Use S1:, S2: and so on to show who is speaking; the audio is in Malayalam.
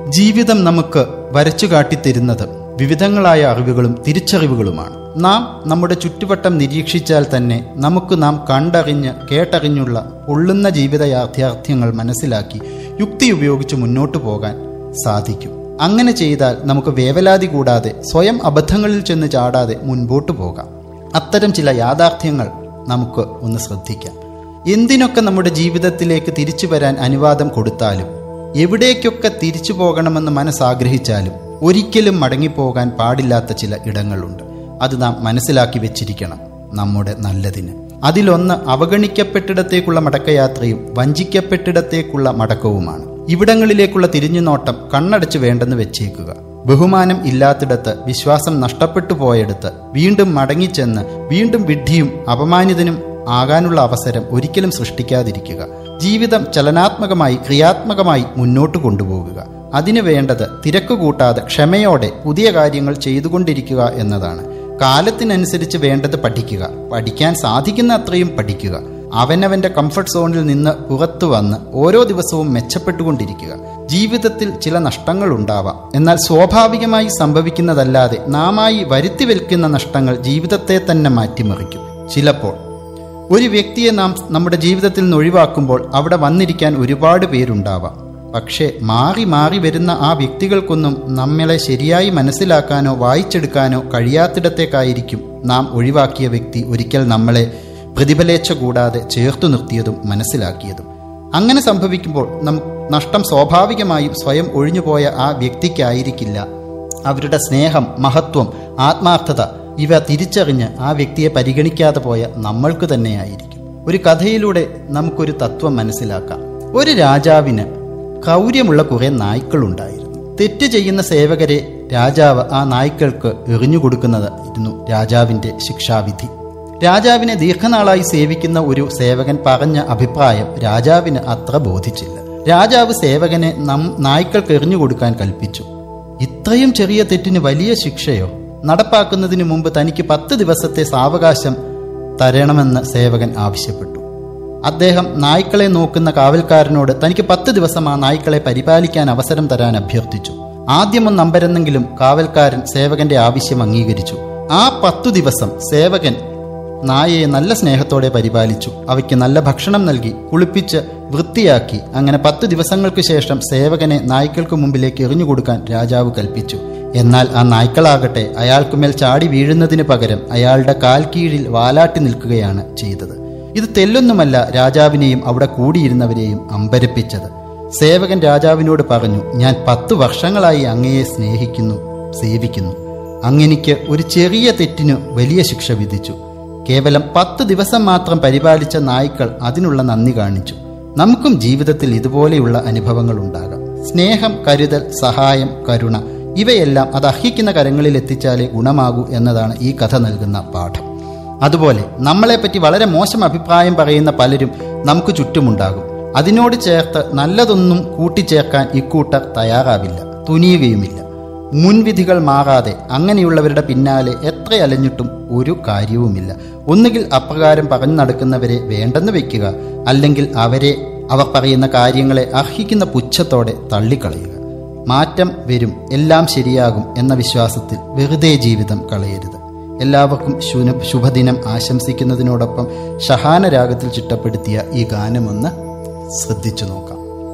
S1: ജീവിതം നമുക്ക് വരച്ചു കാട്ടിത്തരുന്നത് വിവിധങ്ങളായ അറിവുകളും തിരിച്ചറിവുകളുമാണ് നാം നമ്മുടെ ചുറ്റുവട്ടം നിരീക്ഷിച്ചാൽ തന്നെ നമുക്ക് നാം കണ്ടറിഞ്ഞ് കേട്ടറിഞ്ഞുള്ള പൊള്ളുന്ന ജീവിത യാഥാർത്ഥ്യങ്ങൾ മനസ്സിലാക്കി യുക്തി ഉപയോഗിച്ച് മുന്നോട്ടു പോകാൻ സാധിക്കും അങ്ങനെ ചെയ്താൽ നമുക്ക് വേവലാതി കൂടാതെ സ്വയം അബദ്ധങ്ങളിൽ ചെന്ന് ചാടാതെ മുൻപോട്ട് പോകാം അത്തരം ചില യാഥാർത്ഥ്യങ്ങൾ നമുക്ക് ഒന്ന് ശ്രദ്ധിക്കാം എന്തിനൊക്കെ നമ്മുടെ ജീവിതത്തിലേക്ക് തിരിച്ചു വരാൻ അനുവാദം കൊടുത്താലും എവിടേക്കൊക്കെ തിരിച്ചു പോകണമെന്ന് മനസ്സാഗ്രഹിച്ചാലും ഒരിക്കലും മടങ്ങിപ്പോകാൻ പാടില്ലാത്ത ചില ഇടങ്ങളുണ്ട് അത് നാം മനസ്സിലാക്കി വെച്ചിരിക്കണം നമ്മുടെ നല്ലതിന് അതിലൊന്ന് അവഗണിക്കപ്പെട്ടിടത്തേക്കുള്ള മടക്കയാത്രയും വഞ്ചിക്കപ്പെട്ടിടത്തേക്കുള്ള മടക്കവുമാണ് ഇവിടങ്ങളിലേക്കുള്ള തിരിഞ്ഞുനോട്ടം കണ്ണടച്ച് വേണ്ടെന്ന് വെച്ചേക്കുക ബഹുമാനം ഇല്ലാത്തിടത്ത് വിശ്വാസം നഷ്ടപ്പെട്ടു പോയെടുത്ത് വീണ്ടും മടങ്ങിച്ചെന്ന് വീണ്ടും വിഡ്ഢിയും അപമാനിതനും ആകാനുള്ള അവസരം ഒരിക്കലും സൃഷ്ടിക്കാതിരിക്കുക ജീവിതം ചലനാത്മകമായി ക്രിയാത്മകമായി മുന്നോട്ട് കൊണ്ടുപോകുക അതിനു വേണ്ടത് തിരക്ക് കൂട്ടാതെ ക്ഷമയോടെ പുതിയ കാര്യങ്ങൾ ചെയ്തുകൊണ്ടിരിക്കുക എന്നതാണ് കാലത്തിനനുസരിച്ച് വേണ്ടത് പഠിക്കുക പഠിക്കാൻ സാധിക്കുന്ന അത്രയും പഠിക്കുക അവനവന്റെ കംഫർട്ട് സോണിൽ നിന്ന് പുറത്തു വന്ന് ഓരോ ദിവസവും മെച്ചപ്പെട്ടുകൊണ്ടിരിക്കുക ജീവിതത്തിൽ ചില നഷ്ടങ്ങൾ ഉണ്ടാവാം എന്നാൽ സ്വാഭാവികമായി സംഭവിക്കുന്നതല്ലാതെ നാമായി വരുത്തി വെൽക്കുന്ന നഷ്ടങ്ങൾ ജീവിതത്തെ തന്നെ മാറ്റിമറിക്കും ചിലപ്പോൾ ഒരു വ്യക്തിയെ നാം നമ്മുടെ ജീവിതത്തിൽ നിന്ന് ഒഴിവാക്കുമ്പോൾ അവിടെ വന്നിരിക്കാൻ ഒരുപാട് പേരുണ്ടാവാം പക്ഷേ മാറി മാറി വരുന്ന ആ വ്യക്തികൾക്കൊന്നും നമ്മളെ ശരിയായി മനസ്സിലാക്കാനോ വായിച്ചെടുക്കാനോ കഴിയാത്തിടത്തേക്കായിരിക്കും നാം ഒഴിവാക്കിയ വ്യക്തി ഒരിക്കൽ നമ്മളെ പ്രതിഫലേച്ഛ കൂടാതെ ചേർത്തു നിർത്തിയതും മനസ്സിലാക്കിയതും അങ്ങനെ സംഭവിക്കുമ്പോൾ നം നഷ്ടം സ്വാഭാവികമായും സ്വയം ഒഴിഞ്ഞുപോയ ആ വ്യക്തിക്കായിരിക്കില്ല അവരുടെ സ്നേഹം മഹത്വം ആത്മാർത്ഥത ഇവ തിരിച്ചറിഞ്ഞ് ആ വ്യക്തിയെ പരിഗണിക്കാതെ പോയ നമ്മൾക്ക് തന്നെയായിരിക്കും ഒരു കഥയിലൂടെ നമുക്കൊരു തത്വം മനസ്സിലാക്കാം ഒരു രാജാവിന് ക്രൗര്യമുള്ള കുറെ നായ്ക്കളുണ്ടായിരുന്നു തെറ്റ് ചെയ്യുന്ന സേവകരെ രാജാവ് ആ നായ്ക്കൾക്ക് എറിഞ്ഞുകൊടുക്കുന്നതായിരുന്നു രാജാവിന്റെ ശിക്ഷാവിധി രാജാവിനെ ദീർഘനാളായി സേവിക്കുന്ന ഒരു സേവകൻ പറഞ്ഞ അഭിപ്രായം രാജാവിന് അത്ര ബോധിച്ചില്ല രാജാവ് സേവകനെ നം നായ്ക്കൾക്ക് എറിഞ്ഞുകൊടുക്കാൻ കൽപ്പിച്ചു ഇത്രയും ചെറിയ തെറ്റിന് വലിയ ശിക്ഷയോ നടപ്പാക്കുന്നതിന് മുമ്പ് തനിക്ക് പത്ത് ദിവസത്തെ സാവകാശം തരണമെന്ന് സേവകൻ ആവശ്യപ്പെട്ടു അദ്ദേഹം നായ്ക്കളെ നോക്കുന്ന കാവൽക്കാരനോട് തനിക്ക് പത്ത് ദിവസം ആ നായ്ക്കളെ പരിപാലിക്കാൻ അവസരം തരാൻ അഭ്യർത്ഥിച്ചു ആദ്യമൊന്ന് നമ്പരെന്നെങ്കിലും കാവൽക്കാരൻ സേവകന്റെ ആവശ്യം അംഗീകരിച്ചു ആ പത്തു ദിവസം സേവകൻ നായയെ നല്ല സ്നേഹത്തോടെ പരിപാലിച്ചു അവയ്ക്ക് നല്ല ഭക്ഷണം നൽകി കുളിപ്പിച്ച് വൃത്തിയാക്കി അങ്ങനെ പത്ത് ദിവസങ്ങൾക്ക് ശേഷം സേവകനെ നായ്ക്കൾക്ക് മുമ്പിലേക്ക് എറിഞ്ഞുകൊടുക്കാൻ രാജാവ് കൽപ്പിച്ചു എന്നാൽ ആ നായ്ക്കളാകട്ടെ അയാൾക്കുമേൽ ചാടി വീഴുന്നതിന് പകരം അയാളുടെ കാൽ കീഴിൽ വാലാട്ടി നിൽക്കുകയാണ് ചെയ്തത് ഇത് തെല്ലൊന്നുമല്ല രാജാവിനെയും അവിടെ കൂടിയിരുന്നവരെയും അമ്പരപ്പിച്ചത് സേവകൻ രാജാവിനോട് പറഞ്ഞു ഞാൻ പത്തു വർഷങ്ങളായി അങ്ങയെ സ്നേഹിക്കുന്നു സേവിക്കുന്നു അങ്ങെനിക്ക് ഒരു ചെറിയ തെറ്റിനു വലിയ ശിക്ഷ വിധിച്ചു കേവലം പത്ത് ദിവസം മാത്രം പരിപാലിച്ച നായ്ക്കൾ അതിനുള്ള നന്ദി കാണിച്ചു നമുക്കും ജീവിതത്തിൽ ഇതുപോലെയുള്ള അനുഭവങ്ങൾ ഉണ്ടാകാം സ്നേഹം കരുതൽ സഹായം കരുണ ഇവയെല്ലാം അത് അർഹിക്കുന്ന കരങ്ങളിൽ എത്തിച്ചാലേ ഗുണമാകൂ എന്നതാണ് ഈ കഥ നൽകുന്ന പാഠം അതുപോലെ നമ്മളെപ്പറ്റി വളരെ മോശം അഭിപ്രായം പറയുന്ന പലരും നമുക്ക് ചുറ്റുമുണ്ടാകും അതിനോട് ചേർത്ത് നല്ലതൊന്നും കൂട്ടിച്ചേർക്കാൻ ഇക്കൂട്ടർ തയ്യാറാവില്ല തുനിയുകയുമില്ല മുൻവിധികൾ മാറാതെ അങ്ങനെയുള്ളവരുടെ പിന്നാലെ എത്ര അലഞ്ഞിട്ടും ഒരു കാര്യവുമില്ല ഒന്നുകിൽ അപ്രകാരം പറഞ്ഞു നടക്കുന്നവരെ വേണ്ടെന്ന് വെക്കുക അല്ലെങ്കിൽ അവരെ അവർ പറയുന്ന കാര്യങ്ങളെ അർഹിക്കുന്ന പുച്ഛത്തോടെ തള്ളിക്കളയുക മാറ്റം വരും എല്ലാം ശരിയാകും എന്ന വിശ്വാസത്തിൽ വെറുതെ ജീവിതം കളയരുത് എല്ലാവർക്കും ശുന ശുഭദിനം ആശംസിക്കുന്നതിനോടൊപ്പം ഷഹാന രാഗത്തിൽ ചിട്ടപ്പെടുത്തിയ ഈ ഗാനമൊന്ന് ശ്രദ്ധിച്ചു നോക്കാം